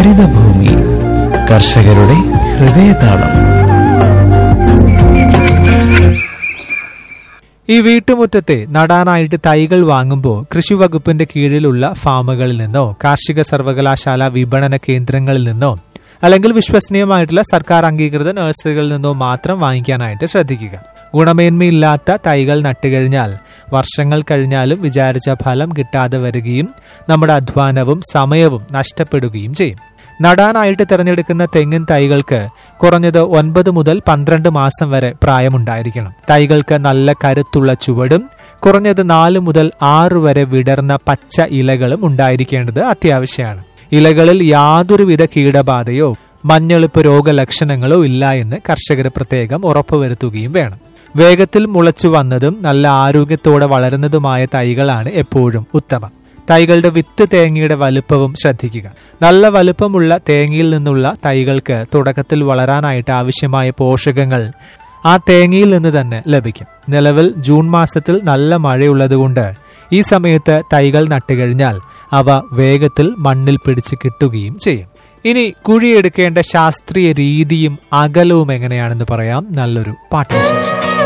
ഹരിതഭൂമി കർഷകരുടെ ഹൃദയതാളം ഈ വീട്ടുമുറ്റത്തെ നടാനായിട്ട് തൈകൾ വാങ്ങുമ്പോൾ കൃഷി വകുപ്പിന്റെ കീഴിലുള്ള ഫാമുകളിൽ നിന്നോ കാർഷിക സർവകലാശാല വിപണന കേന്ദ്രങ്ങളിൽ നിന്നോ അല്ലെങ്കിൽ വിശ്വസനീയമായിട്ടുള്ള സർക്കാർ അംഗീകൃത നഴ്സറികളിൽ നിന്നോ മാത്രം വാങ്ങിക്കാനായിട്ട് ശ്രദ്ധിക്കുക ഗുണമേന്മയില്ലാത്ത തൈകൾ നട്ടുകഴിഞ്ഞാൽ വർഷങ്ങൾ കഴിഞ്ഞാലും വിചാരിച്ച ഫലം കിട്ടാതെ വരികയും നമ്മുടെ അധ്വാനവും സമയവും നഷ്ടപ്പെടുകയും ചെയ്യും നടാനായിട്ട് തിരഞ്ഞെടുക്കുന്ന തെങ്ങിൻ തൈകൾക്ക് കുറഞ്ഞത് ഒൻപത് മുതൽ പന്ത്രണ്ട് മാസം വരെ പ്രായമുണ്ടായിരിക്കണം തൈകൾക്ക് നല്ല കരുത്തുള്ള ചുവടും കുറഞ്ഞത് നാല് മുതൽ ആറ് വരെ വിടർന്ന പച്ച ഇലകളും ഉണ്ടായിരിക്കേണ്ടത് അത്യാവശ്യമാണ് ഇലകളിൽ യാതൊരുവിധ കീടബാധയോ മഞ്ഞളിപ്പ് രോഗലക്ഷണങ്ങളോ ഇല്ല എന്ന് കർഷകർ പ്രത്യേകം ഉറപ്പുവരുത്തുകയും വേണം വേഗത്തിൽ മുളച്ചു വന്നതും നല്ല ആരോഗ്യത്തോടെ വളരുന്നതുമായ തൈകളാണ് എപ്പോഴും ഉത്തമം തൈകളുടെ വിത്ത് തേങ്ങയുടെ വലുപ്പവും ശ്രദ്ധിക്കുക നല്ല വലുപ്പമുള്ള തേങ്ങയിൽ നിന്നുള്ള തൈകൾക്ക് തുടക്കത്തിൽ വളരാനായിട്ട് ആവശ്യമായ പോഷകങ്ങൾ ആ തേങ്ങയിൽ നിന്ന് തന്നെ ലഭിക്കും നിലവിൽ ജൂൺ മാസത്തിൽ നല്ല മഴയുള്ളതുകൊണ്ട് ഈ സമയത്ത് തൈകൾ നട്ടുകഴിഞ്ഞാൽ അവ വേഗത്തിൽ മണ്ണിൽ പിടിച്ച് കിട്ടുകയും ചെയ്യും ഇനി കുഴിയെടുക്കേണ്ട ശാസ്ത്രീയ രീതിയും അകലവും എങ്ങനെയാണെന്ന് പറയാം നല്ലൊരു പാട്ടിന് ശേഷം